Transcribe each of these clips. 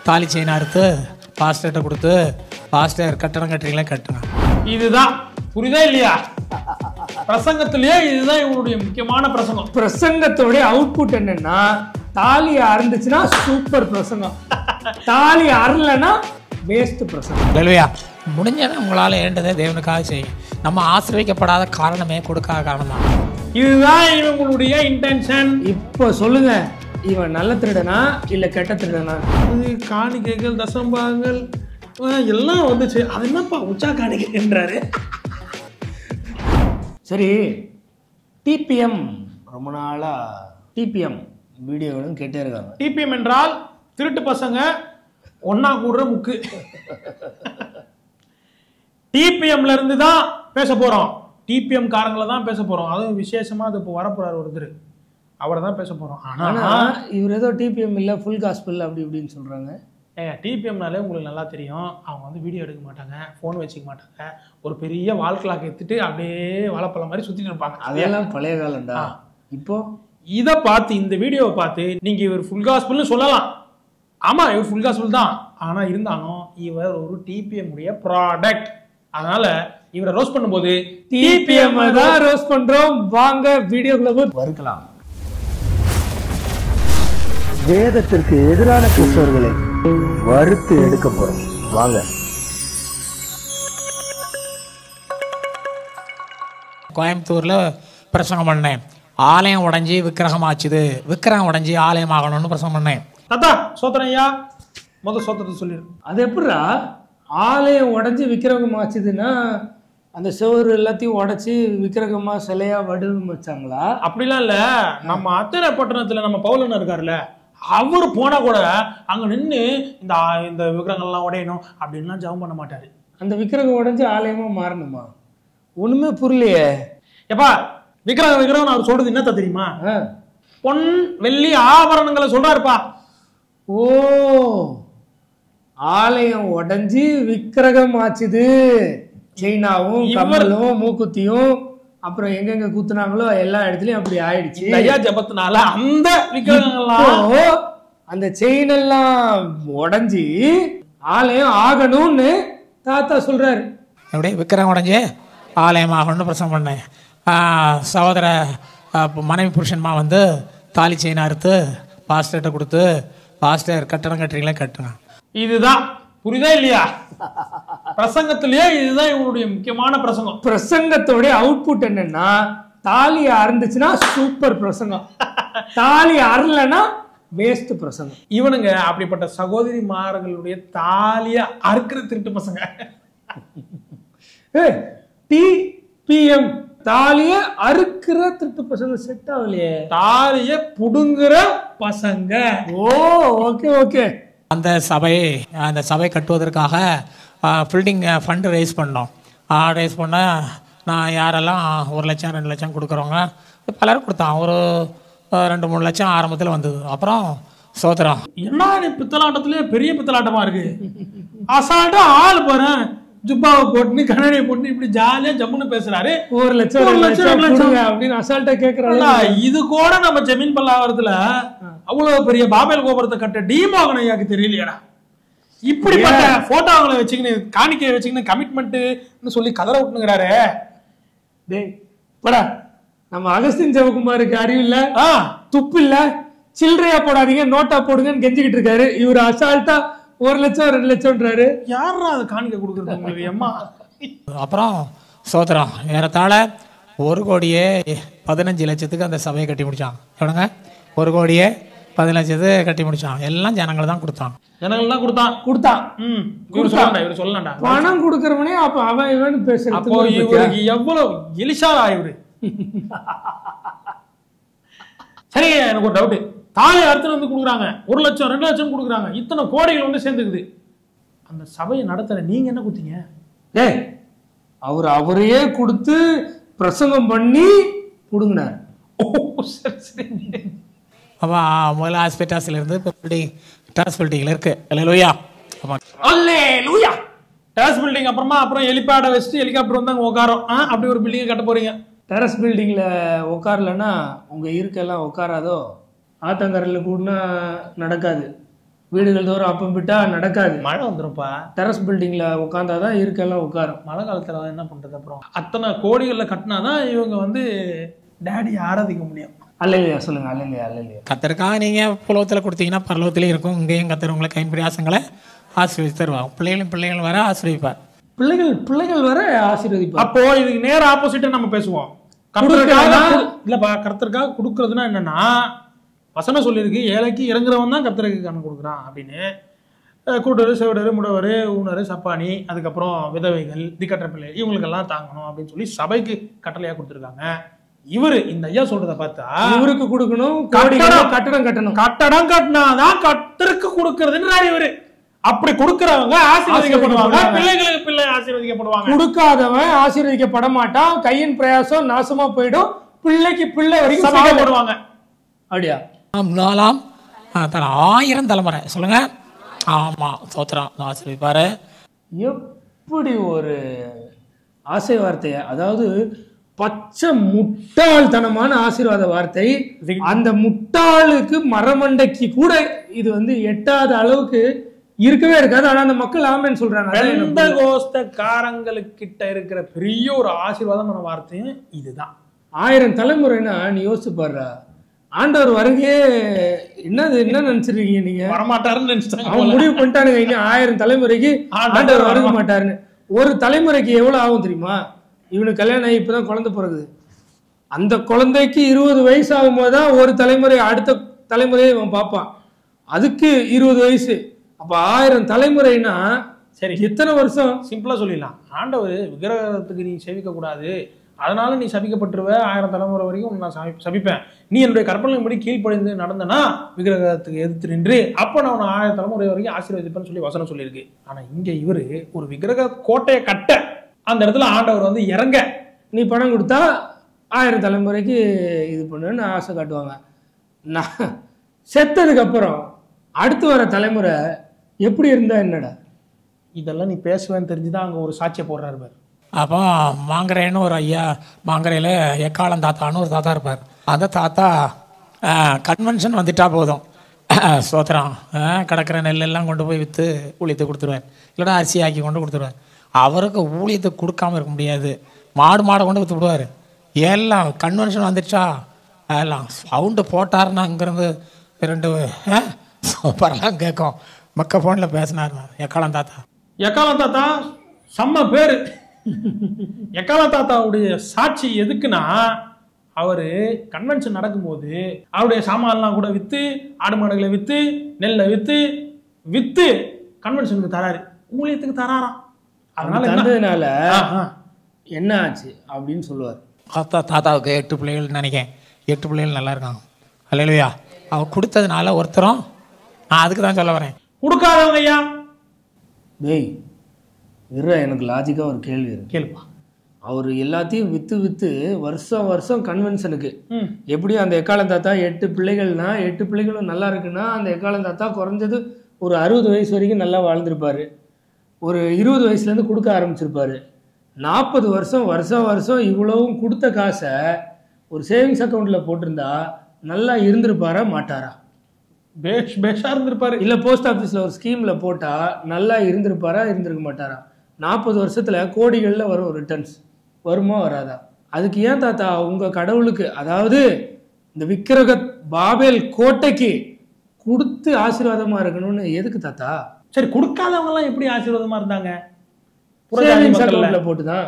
தாலி செயின் அறுத்து பாஸ்டர்கிட்ட கொடுத்து பாஸ்டர் கட்டணம் கட்டுறீங்களா கட்டுங்க இதுதான் புரியுதா இல்லையா பிரசங்கத்திலேயே இதுதான் இவருடைய முக்கியமான பிரசங்கம் பிரசங்கத்தோடைய அவுட்புட் என்னன்னா தாலி அறந்துச்சுன்னா சூப்பர் பிரசங்கம் தாலி அறலன்னா வேஸ்ட் பிரசங்கம் லலுயா முடிஞ்சதை உங்களால் ஏண்டதை தேவனுக்காக செய்யும் நம்ம ஆசிரியக்கப்படாத காரணமே கொடுக்காத காரணம் தான் இதுதான் இவங்களுடைய இன்டென்ஷன் இப்போ சொல்லுங்க இவன் நல்ல திருடனா இல்ல கெட்ட திருடனா காணிக்கைகள் தசம்பாகங்கள் அஹ் எல்லாம் வந்துச்சு அது என்னப்பா உச்சா காணிக்கைன்றாரு சரி டிபிஎம் ரொம்ப நாளா டிபிஎம் வீடியோகளும் கேட்டே இருக்காங்க டிபிஎம் என்றால் திருட்டு பசங்க ஒண்ணா கூடுற முக்கு டிபிஎம்ல இருந்து தான் பேச போறோம் டிபிஎம் காரங்களை தான் பேச போறோம் அதுவும் விசேஷமா அது இப்போ வரப்போறாரு ஒருத்தர் அவரை தான் பேச போறோம் ஆனா ஆனா இவர் ஏதோ டிபிஎம் இல்ல ஃபுல் காஸ்பிள் அப்படி இப்படின்னு சொல்றாங்க ஏங்க டிபிஎம்னாலே உங்களுக்கு நல்லா தெரியும் அவங்க வந்து வீடியோ எடுக்க மாட்டாங்க ஃபோன் வச்சுக்க மாட்டாங்க ஒரு பெரிய வால் கிளாக் எடுத்துட்டு அப்படியே வாழைப்பழம் மாதிரி சுத்திட்டு இருப்பாங்க அதெல்லாம் பழைய காலம்டா இப்போ இதை பார்த்து இந்த வீடியோவை பார்த்து நீங்க இவர் ஃபுல் காஸ்பிள்னு சொல்லலாம் ஆமா இவர் ஃபுல் காஸ்பிள் தான் ஆனா இருந்தாலும் இவர் ஒரு டிபிஎம் உடைய ப்ராடக்ட் அதனால இவரை ரோஸ் பண்ணும்போது டிபிஎம் தான் ரோஸ் பண்றோம் வாங்க வீடியோக்குள்ள போய் வறுக்கலாம் வேதத்திற்கு எதிரான கிறிஸ்தவர்களை வறுத்து எடுக்க போறோம் வாங்க கோயம்புத்தூரில் பிரசங்கம் பண்ணேன் ஆலயம் உடைஞ்சி விக்கிரகம் ஆச்சுது விக்கிரகம் உடைஞ்சி ஆலயம் ஆகணும்னு பிரசங்கம் பண்ணேன் தாத்தா சோத்திரம் ஐயா முத சோத்திரத்தை சொல்லிடு அது எப்படிடா ஆலயம் உடைஞ்சு விக்கிரகம் ஆச்சுதுன்னா அந்த செவரு எல்லாத்தையும் உடைச்சு விக்கிரகமா சிலையா வடிவமைச்சாங்களா அப்படிலாம் இல்ல நம்ம அத்தனை பட்டணத்துல நம்ம பவுலன் இருக்காருல்ல அவர் போனா கூட அங்க நின்னு இந்த ஆ- இந்த விக்கிரகங்கள்லாம் உடையணும் அப்படின்லாம் ஜெபம் பண்ண மாட்டாரு அந்த விக்கிரகம் உடைஞ்சு ஆலயமா மாறணுமா ஒண்ணுமே புரியலையே எப்பா விக்கிரகம் விக்கிரகம் அவர் சொல்றது என்னத்த தெரியுமா ஆ. பொன் வெள்ளி ஆபரணங்களை சொல்றாருப்பா ஓ ஆலயம் உடைஞ்சு விக்கிரகம் ஆச்சுது செயினாவும் இவர்- கம்மலும் மூக்குத்தியும் அப்புறம் எங்கெங்க குத்துனாங்களோ எல்லா இடத்துலயும் அப்படி ஆயிடுச்சு இந்த ஐயா ஜபத்தினால அந்த விக்கிரகங்கள்லாம் இப்போ அந்த செயின் எல்லாம் உடைஞ்சி ஆலயம் ஆகணும்னு தாத்தா சொல்றாரு எப்படி விக்கிரகம் உடைஞ்சி ஆலயம் ஆகணும்னு பிரசங்கம் பண்ணேன் ஆ, சகோதர ஆ, மனைவி புருஷன்மா வந்து தாலி செயின் அறுத்து பாஸ்டர்கிட்ட கொடுத்து பாஸ்டர் கட்டணம் கட்டுறீங்களா கட்டுங்க இதுதான் புரியுதா இல்லையா பிரசங்கத்திலேயே இதுதான் இவருடைய முக்கியமான பிரசங்கம் பிரசங்கத்தோடைய அவுட்புட் என்னன்னா தாலி அறந்துச்சுன்னா சூப்பர் பிரசங்கம் தாலி அறலன்னா வேஸ்ட் பிரசங்கம் இவனுங்க அப்படிப்பட்ட சகோதரி மார்களுடைய தாலிய அறுக்கிற திருட்டு பசங்க டி பிஎம் தாலிய அறுக்கிற திருட்டு பசங்க செட் ஆகலையே தாலிய புடுங்குற பசங்க ஓ ஓகே ஓகே அந்த சபை அந்த சபை கட்டுவதற்காக பில்டிங் ஃபண்டு ரைஸ் பண்ணோம் ரைஸ் பண்ண நான் யாரெல்லாம் ஒரு லட்சம் ரெண்டு லட்சம் கொடுக்குறவங்க பலரும் கொடுத்தான் ஒரு ஆ, ரெண்டு மூணு லட்சம் ஆரம்பத்தில் வந்தது அப்புறம் சோதரம் என்ன நீ பித்தலாட்டத்திலே பெரிய பித்தலாட்டமா இருக்கு அசால்ட்டா ஆள் பாரு ஜுப்பாவை போட்டுன்னு கண்ணாடியை போட்டு இப்படி ஜாலியா ஜம்முன்னு பேசுறாரு ஒரு லட்சம் ஒரு ரெண்டு லட்சம், லட்சம் ரெண்டு லட்சம். கொடுங்க அப்படின்னு அசால்ட்டா கேக்குறாங்க அண்ணா, இது கூட நம்ம ஜமீன் பல்லாவரத்துல அவ்வளவு பெரிய பாபேல் கோபுரத்தை கட்ட டி மோகன் ஐயாக்கு தெரியலையாடா இப்படிப்பட்ட போட்டோங்களை வச்சுக்கின்னு காணிக்கையை வச்சுக்கின்னு கமிட்மெண்ட்னு சொல்லி கதற விட்டுங்கிறாரு டேய் படா நம்ம அகஸ்தின் சிவகுமாருக்கு அறிவு இல்ல ஆ துப்பு இல்ல சில்லறையா போடாதீங்க நோட்டா போடுங்கன்னு கெஞ்சிக்கிட்டு இருக்காரு இவர் அசால்ட்டா ஒரு லட்சம் ரெண்டு லட்சம்ன்றாரு யாரா அது காணிக்கை கொடுக்குறது உங்களுக்கு அம்மா அப்புறம் சோதரம் ஏறத்தாழ ஒரு கோடியே பதினஞ்சு லட்சத்துக்கு அந்த சபையை கட்டி முடிச்சான் எவ்வளோங்க ஒரு கோடியே பதினஞ்சு லட்சத்து கட்டி முடிச்சான் எல்லாம் ஜனங்கள் தான் கொடுத்தான் ஜனங்கள்லாம் கொடுத்தான் கொடுத்தான் ம் இவர் சொல்லண்டா இவர் சொல்லண்டா பணம் கொடுக்கறவனே அப்ப அவன் இவன் அப்போ பேசுறது இவருக்கு எவ்வளவு எலிஷாரா இவரு சரி எனக்கு ஒரு டவுட் தாலி அறுத்துட்டு வந்து கொடுக்குறாங்க ஒரு லட்சம் ரெண்டு லட்சம் கொடுக்குறாங்க இத்தனை கோடிகள் வந்து சேர்ந்துக்குது அந்த சபையை நடத்துற நீங்க என்ன குத்தீங்க டேய் அவர் அவரையே கொடுத்து பிரசங்கம் பண்ணி புடுங்கினார் ஓ சரி சரி அப்போ முதல்ல ஹாஸ்பிட்டாஸ்லேருந்து இப்போ பில்டிங் டாஸ் பில்டிங்கில் இருக்குது இல்லை லோயா அப்போ அல்லே லூயா டேஸ் பில்டிங் அப்புறமா அப்புறம் ஹெலிபேடை வச்சுட்டு ஹெலிகாப்டர் வந்து அங்க உட்காரோம் ஆ, அப்படி ஒரு பில்டிங் கட்ட போறீங்க டெரஸ் பில்டிங்ல உட்காரலன்னா உங்க இருக்கையெல்லாம் உட்காராதோ ஆத்தங்கரையில் கூடனா நடக்காது வீடுகள் தோறும் அப்பம் விட்டா நடக்காது மழை வந்துரும்ப்பா டெரஸ் பில்டிங்ல உட்காந்தாதான் இருக்கெல்லாம் உட்காரும் மழை காலத்துல என்ன பண்றது அப்புறம் அத்தனை கோடிகள்ல கட்டினாதான் இவங்க வந்து டேடி ஆராதிக்க முடியும் அல்லையா சொல்லுங்க அல்லையா அல்லையா கத்தருக்காக நீங்கள் புலவத்தில் கொடுத்தீங்கன்னா பரலோகத்திலே இருக்கும் இங்கேயும் கத்தர் உங்களை கையின் பிரயாசங்களை ஆசீர்வதித்து தருவாங்க பிள்ளைகளும் பிள்ளைகள் வர ஆசீர்வதிப்பார் பிள்ளைகள் பிள்ளைகள் வர ஆசீர்வதிப்பார் அப்போ இதுக்கு நேர் ஆப்போசிட்டா நம்ம பேசுவோம் கர்த்தருக்காக கொடு- இல்லப்பா கர்த்தருக்காக கொடுக்கறதுனா என்னன்னா வசனம் சொல்லியிருக்கு ஏழைக்கு இறங்குறவன் தான் கர்த்தருக்கு கணக்கு கொடுக்குறான் அப்படின்னு அஹ் கூட்டரு செவிடரு முடவர் ஊனரு சப்பானி அதுக்கப்புறம் விதவைகள் திக்கற்ற பிள்ளை இவங்களுக்கெல்லாம் தாங்கணும் அப்படின்னு சொல்லி சபைக்கு கட்டளையா கொடுத்துருக்காங்க இவரு இந்த ஐயா சொல்றத பார்த்தா இவருக்கு கொடுக்கணும் கட்டடம். கோடிகள் கட்டடம் கட்டணும் கட்டடம் கட்டினாதான் கர்த்தருக்கு கொடுக்கறதுன்றாரு இவரு அப்படி கொடுக்கறவங்க ஆசீர்வதிக்கப்படுவாங்க ஆசீர்வதிக்கப்படுவாங்க. பிள்ளைகளுக்கு பிள்ளை ஆசீர்வதிக்கப்படுவாங்க கொடுக்காதவன் ஆசீர்வதிக்கப்பட மாட்டான் கையின் பிரயாசம் நாசமா போயிடும் பிள்ளைக்கு பிள்ளை வரைக்கும் சாபம். சபிக்கப்படுவாங்க அப்படியா ஆம் நாலாம் ஆ, தல ஆயிரம் தலைமுறை சொல்லுங்க ஆமாம் சோத்திரம் ஆசீர்வதிப்பார் எப்படி ஒரு ஆசை வார்த்தைய அதாவது பச்சை முட்டாள்தனமான ஆசீர்வாத வார்த்தை அந்த முட்டாளுக்கு மரமண்டைக்கு கூட இது வந்து எட்டாத அளவுக்கு இருக்கவே இருக்காது ஆனா அந்த மக்கள் ஆமேன்னு சொல்றாங்க அதான் எனக்கு வெந்த கோஸ்தக்காரங்களுக்கிட்ட இருக்கிற பெரிய ஒரு ஆசீர்வாதமான வார்த்தையும் இதுதான் ஆயிரம் தலைமுறைனா நீ யோசிச்சு பாருடா ஆண்டவர் வருகையே என்னது என்ன நினைச்சிருக்கீங்க நீங்க வரமாட்டாருன்னு நினைச்சிட்டாங்க அவன் முடிவு பண்ணிட்டானுங்க இன்னும் ஆயிரம் தலைமுறைக்கு ஆண்டவர் ஆண்டவர் வருக வரமா- மாட்டாருன்னு ஒரு தலைமுறைக்கு எவ்வளவு ஆகும் தெரியுமா இவனுக்கு கல்யாணம் ஆகி இப்பதான் குழந்தை பிறகுது அந்த குழந்தைக்கு இருபது வயசு ஆகும்போது தான் ஒரு தலைமுறை அடுத்த தலைமுறையை இவன் பார்ப்பான் அதுக்கு இருபது வயசு அப்ப ஆயிரம் தலைமுறைனா சரி எத்தனை வருஷம் சிம்பிளா சொல்லிடலாம் ஆண்டவர் விக்கிரகத்துக்கு நீ செவிக்க கூடாது அதனால நீ சபிக்கப்பட்டுருவ ஆயிரம் தலைமுறை வரைக்கும் நான் சபி- சபிப்பேன் நீ என்னுடைய கற்பனைப்படி கீழ்ப்படிந்து நடந்தனா விக்கிரகத்துக்கு எதிர்த்து நின்று அப்போ நான் உன்னை ஆயிரம் தலைமுறை வரைக்கும் ஆசீர்வதிப்பேன்னு சொல்லி வசனம் சொல்லியிருக்கு ஆனா இங்க இவரு ஒரு விக்கிரக கோட்டையை கட்ட அந்த இடத்துல ஆண்டவர் வந்து இறங்க நீ பணம் கொடுத்தா ஆயிரம் தலைமுறைக்கு இது பண்ணுன்னு ஆசை காட்டுவாங்க நான் செத்ததுக்கு அப்புறம் அடுத்து வர தலைமுறை எப்படி இருந்தா என்னடா இதெல்லாம் நீ பேசுவேன்னு தெரிஞ்சுதான் அங்க ஒரு சாட்சியை போடுறாரு பாரு அப்போ மாங்கரைன்னு ஒரு ஐயா மாங்கரையில் எக்காலம் தாத்தான்னு ஒரு தாத்தா இருப்பார் அந்த தாத்தா கன்வென்ஷன் வந்துட்டா போதும் சோத்திரம் கிடக்கிற நெல்லெல்லாம் கொண்டு போய் விற்று ஊழியத்தை கொடுத்துருவார் இல்லைன்னா அரிசி ஆக்கி கொண்டு கொடுத்துருவார் அவருக்கு ஊழியத்தை கொடுக்காம இருக்க முடியாது மாடு மாடை கொண்டு விற்று விடுவார் எல்லாம் கன்வென்ஷன் வந்துடுச்சா எல்லாம் சவுண்டு போட்டாருன்னா அங்கேருந்து ரெண்டு சூப்பரெல்லாம் கேட்கும் மக்க ஃபோனில் பேசினார் எக்காலம் தாத்தா எக்காலம் தாத்தா செம்ம பேரு எக்காலம் தாத்தாவுடைய சாட்சி எதுக்குன்னா அவரு கன்வென்ஷன் நடக்கும்போது அவருடைய சாமான்லாம் கூட வித்து ஆடு மாடுகளை வித்து நெல்லை வித்து வித்து கன்வென்ஷனுக்கு தராரு ஊழியத்துக்கு தராராம் அதனால என்ன தந்ததுனால ஆ, ஆ. என்ன ஆச்சு அப்படின்னு சொல்லுவார் தாத்தா தாத்தாவுக்கு எட்டு பிள்ளைகள் நினைக்கிறேன் எட்டு பிள்ளைகள் நல்லா இருக்காங்க அல்லையா அவன் கொடுத்ததுனால ஒருத்தரும் நான் அதுக்கு தான் சொல்ல வரேன் கொடுக்காதவங்க ஐயா டேய் இரு எனக்கு லாஜிக்காக ஒரு கேள்வி இருக்கு கேளுப்பா அவர் எல்லாத்தையும் வித்து வித்து வருஷம் வருஷம் கன்வென்ஷனுக்கு ம் எப்படியும் அந்த எக்காலம் தாத்தா எட்டு பிள்ளைகள்னா எட்டு பிள்ளைகளும் நல்லா இருக்குன்னா அந்த எக்காலம் தாத்தா குறைஞ்சது ஒரு அறுபது வயசு வரைக்கும் நல்லா வாழ்ந்திருப்பாரு ஒரு இருபது வயசுலேருந்து கொடுக்க ஆரம்பிச்சிருப்பாரு நாற்பது வருஷம் வருஷம் வருஷம் இவ்வளவும் கொடுத்த காசை ஒரு சேவிங்ஸ் அக்கௌண்ட்டில் போட்டிருந்தா நல்லா இருந்திருப்பாரா மாட்டாரா பேஷ் பேஷா இருந்திருப்பாரு இல்லை போஸ்ட் ஆஃபீஸில் ஒரு ஸ்கீமில் போட்டால் நல்லா இருந்திருப்பாரா இருந்திருக்க மாட்டாரா நாற்பது வருஷத்தில் கோடிகளில் வரும் ரிட்டர்ன்ஸ் வருமா வராதா அதுக்கு ஏன் தாத்தா உங்கள் கடவுளுக்கு அதாவது இந்த விக்கிரக பாபேல் கோட்டைக்கு கொடுத்து ஆசீர்வாதமாக இருக்கணும்னு எதுக்கு தாத்தா சரி கொடுக்காதவங்க எல்லாம் எப்படி ஆசீர்வாதமா இருந்தாங்க புறஜாதி சேவிங்ஸ் மக்கள்ல. அக்கௌண்ட்டில் போட்டு தான்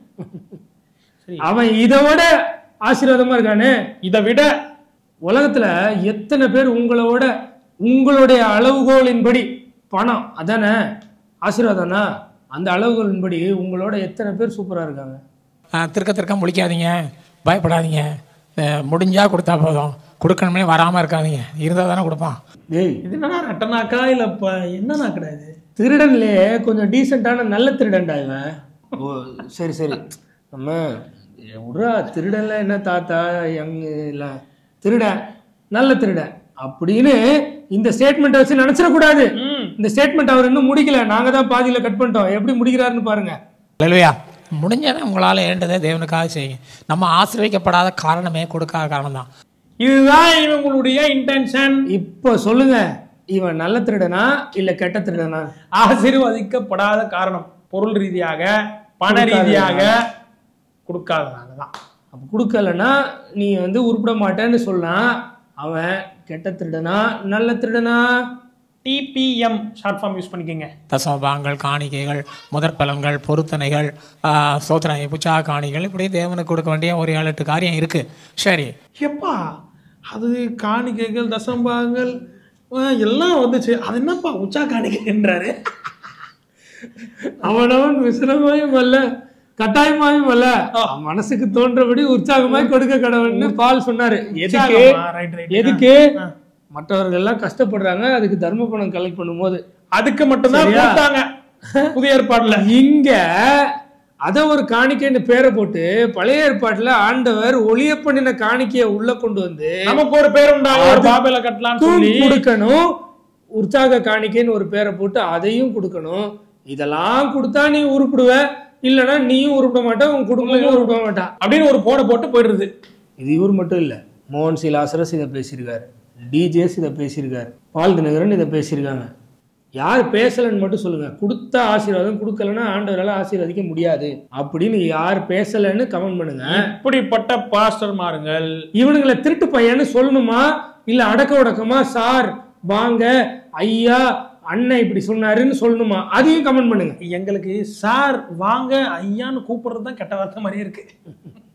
சரி. அவன் இதை விட ஆசீர்வாதமாக இருக்கானே இதை விட உலகத்துல எத்தனை பேர் உங்களோட உங்களுடைய அளவுகோலின்படி பணம் அதானே ஆசீர்வாதம்னா அந்த அளவுகோலின்படி உங்களோட எத்தனை பேர் சூப்பரா இருக்காங்க ஆஹ், திருக்க திருக்க முழிக்காதீங்க பயப்படாதீங்க ஆஹ், முடிஞ்சா கொடுத்தா போதும் கொடுக்கணுமே வராமல் இருக்காதீங்க இருந்தால் தானே கொடுப்பான் டேய் இது என்னன்னா ரெட்டனாக்கா இல்ல இப்ப என்ன நாக்கடா இது திருடன்லயே கொஞ்சம் டீசெண்டான நல்ல திருடன்டா இவன் ஓ சரி சரி நம்ம விட்றா திருடன்ல என்ன தாத்தா யங் இல்லை திருடன் நல்ல திருடன் அப்படின்னு இந்த ஸ்டேட்மெண்ட்டை வச்சு நினைச்சிடக்கூடாது இந்த ஸ்டேட்மெண்ட் அவர் இன்னும் முடிக்கல நாங்க தான் பாதியில கட் பண்ணிட்டோம் எப்படி முடிக்கிறாருன்னு பாருங்க இல்லையா முடிஞ்சதை உங்களால் ஏண்டதை தேவனுக்காக செய்யுங்க நம்ம ஆசீர்வதிக்கப்படாத காரணமே கொடுக்காத காரணம் தான் இதுதான் இவங்களுடைய இன்டென்ஷன் இப்போ சொல்லுங்க இவன் நல்ல திருடனா இல்ல கெட்ட திருடனா ஆசீர்வதிக்கப்படாத காரணம் பொருள் ரீதியாக பண ரீதியாக கொடுக்காதனால தான் அப்ப கொடுக்கலன்னா நீ வந்து உருப்பிட மாட்டேன்னு சொல்லலாம் அவன் கெட்ட திருடனா நல்ல திருடனா டிபிஎம் ஷார்ட் ஃபார்ம் யூஸ் பண்ணிக்கோங்க தசமபாகங்கள் காணிக்கைகள் முதற்பலன்கள் பொருத்தனைகள் ஆ, சோதனை புச்சா காணிகள் இப்படி தேவனுக்கு கொடுக்க வேண்டிய ஒரு ஏழு எட்டு காரியம் இருக்கு சரி எப்பா அது காணிக்கைகள் தசம்பாகங்கள் அஹ், எல்லாம் வந்துச்சு அது என்னப்பா உச்சா காணிக்கைன்றாரு அவனவன் விசிரமாயும் அல்ல கட்டாயமாயும் அல்ல அவன் மனசுக்கு தோன்றபடி உற்சாகமாய் கொடுக்க கடவுள்னு பால் சொன்னாரு எதுக்கு உற்சாகமா? Right, right. எதுக்கு மற்றவர்கள் எல்லாம் கஷ்டப்படுறாங்க அதுக்கு தர்ம பணம் கலெக்ட் பண்ணும்போது அதுக்கு மட்டும்தான் சரியா? கொடுத்தாங்க புதிய ஏற்பாடுல இங்க அத ஒரு காணிக்கைன்னு பேரை போட்டு பழைய ஏற்பாட்டுல ஆண்டவர் ஒளிய பண்ணின காணிக்கையை உள்ள கொண்டு வந்து நமக்கு ஒரு பேர் உண்டாக ஒரு பாபேல கட்டலாம்னு தூண் சொல்லி கொடுக்கணும் உற்சாக காணிக்கைன்னு ஒரு பேரை போட்டு அதையும் கொடுக்கணும் இதெல்லாம் கொடுத்தா நீ உருப்பிடுவ இல்லனா நீயும் உருப்பிட மாட்ட உன் குடும்பமும் உருப்பிட மாட்டா அப்படின்னு ஒரு போட போட்டு போயிடுறது இது இவர் மட்டும் இல்ல மோகன் சிலாசரஸ் இதை பேசியிருக்காரு டிஜேஸ் இதை பேசியிருக்காரு பால் தினகரன் இதை பேசியிருக்காங்க யார் பேசலன்னு மட்டும் சொல்லுங்க கொடுத்த ஆசீர்வாதம் கொடுக்கலன்னா ஆண்டவரால ஆசீர்வதிக்க முடியாது அப்படின்னு யார் பேசலன்னு கமெண்ட் பண்ணுங்க இப்படிப்பட்ட பாஸ்டர் மாருங்கள் இவனுங்களை திருட்டு பையன்னு சொல்லணுமா இல்ல அடக்க உடக்கமா சார் வாங்க ஐயா அண்ணன் இப்படி சொன்னாருன்னு சொல்லணுமா அதையும் கமெண்ட் பண்ணுங்க எங்களுக்கு சார் வாங்க ஐயான்னு கூப்பிடுறது தான் கெட்ட வார்த்தை மாதிரியே இருக்கு